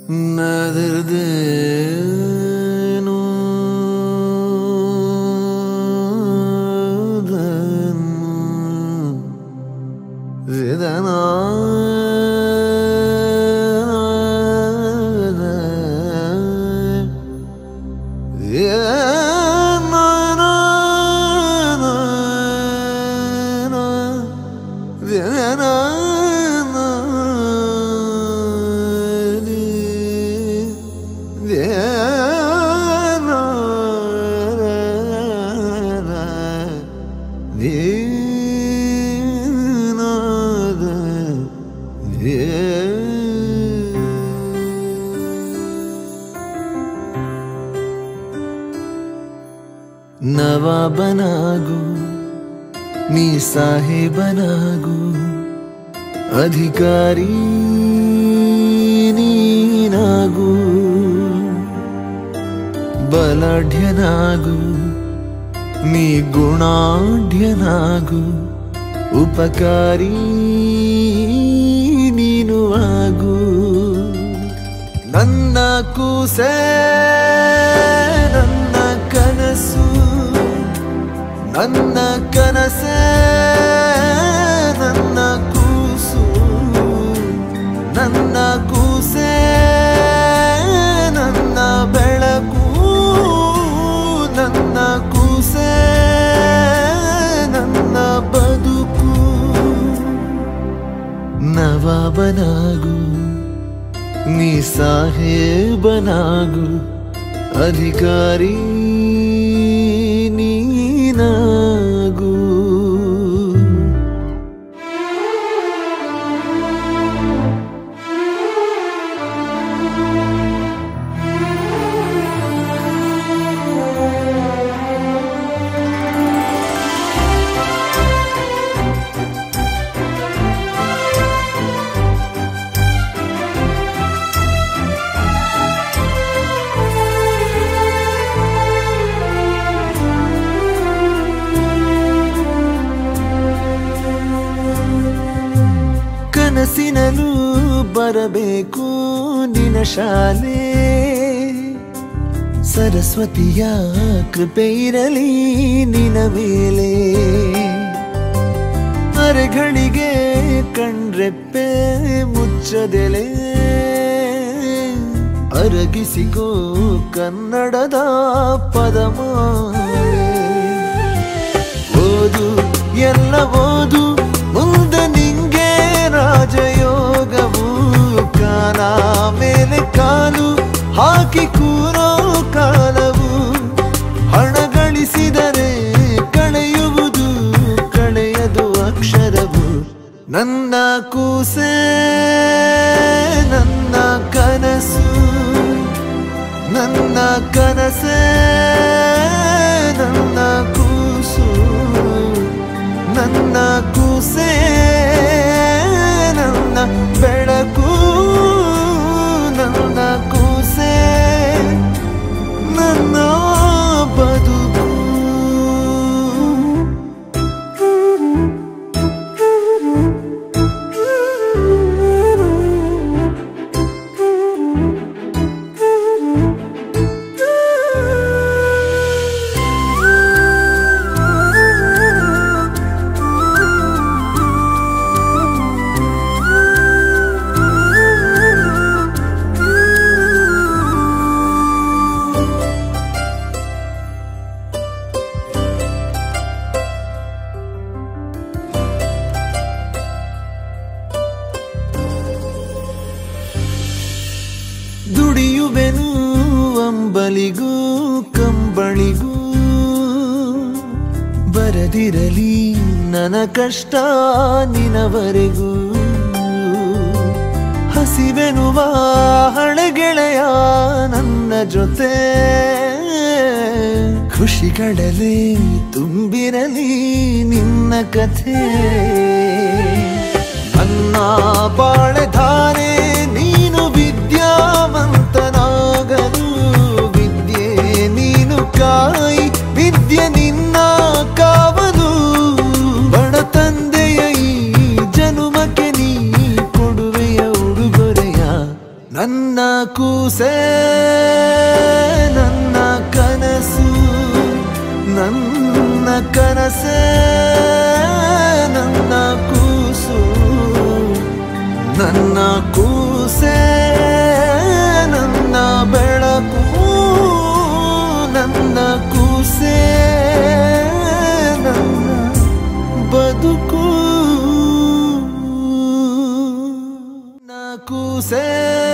ನದರ್ದೇನು ವೇದನ ನವಾಬನಾಗು ನೀ ಸಾಹೇಬನಾಗು ಅಧಿಕಾರಿ ನೀನಾಗು ಬಲಾಢ್ಯನಾಗು ನೀ ಗುಣಾಢ್ಯನಾಗು ಉಪಕಾರಿ ನೀನು ಆಗು ನನ್ನ ಕೂಸೆ ನನ್ನ ಕನಸು ನನ್ನ ಕನಸೆ ನನ್ನ ಕೂಸು ನನ್ನ ಕೂಸೆ ನನ್ನ ಬೆಳಕು ನನ್ನ ಕೂಸೆ ನನ್ನ ಬದುಕು ನವಾಬನಾಗು ನೀ ಸಾಹೇಬನಾಗು ಅಧಿಕಾರಿ ನೀನಾಗು ಕನಸಿನಲು ಬರಬೇಕು ನಿನ ಶಾಲೆ ಸರಸ್ವತಿಯ ಕೃಪೆ ಇರಲಿ ನಿನ ಮೇಲೆ ಅರೆಗಳಿಗೆ ಕಣ್ರೆಪ್ಪೆ ಮುಚ್ಚದೆಲೆ ಅರಗಿಸಿಕೋ ಕನ್ನಡದ ಪದಮಾಲೆ ಓದು ಎಲ್ಲ ಓದು ಮುಂದೆ ನಿಂಗೆ ರಾಜಯೋಗವು ಕಾಲ ಮೇಲೆ ಕಾಲು ಹಾಕಿ ಕೂರೋ ಕಾಲವು ಹಣ ಗಳಿಸಿದರೆ ಕಳೆಯುವುದು ಕಳೆಯದು ಅಕ್ಷರವು ನನ್ನ ಕೂಸೆ ನನ್ನ ಕನಸು ನನ್ನ ಕನಸೆ ನನ್ನ ಕೂಸು ನನ್ನ ಕೂಸೆ ನನ್ನ ಬೆಳಕು ನನ್ನ ಕೂಸೆ ನನ್ನ ಬದುಕು ದುಡಿಯುವೆನು ಅಂಬಲಿಗೂ ಕಂಬಳಿಗೂ ಬರದಿರಲಿ ನನ್ನ ಕಷ್ಟ ನಿನವರೆಗೂ ಹಸಿವೆನುವ ಹಳೆಗೆಳೆಯ ನನ್ನ ಜೊತೆ ಖುಷಿಗಳೇ ತುಂಬಿರಲಿ ನಿನ್ನ ಕಥೆ ನನ್ನ ಬಾಳೆಧಾರೆ ನೀನು ವಿದ್ಯಾವಂತನಾಗಲು ವಿದ್ಯೆ ನೀನು ಕಾಯಿ ವಿದ್ಯೆ ನಿನ್ನ ಕಾವಲು ಬಡ ತಂದೆಯ ಈ ಜನುಮಕ್ಕೆ ನೀ ಕೊಡುವೆಯ ಉಡುಗೊರೆಯ ನನ್ನ ಕೂಸೆ ನನ್ನ ಕನಸು ನನ್ನ ಕನಸೆ ನನ್ನ ಕೂಸು ನನ್ನ ಕೂಸೆ ನನ್ನ ಬೆಳಕು ನನ್ನ ಕೂಸೆ ನನ್ನ ಬದುಕು ನನ್ನ ಕೂಸೆ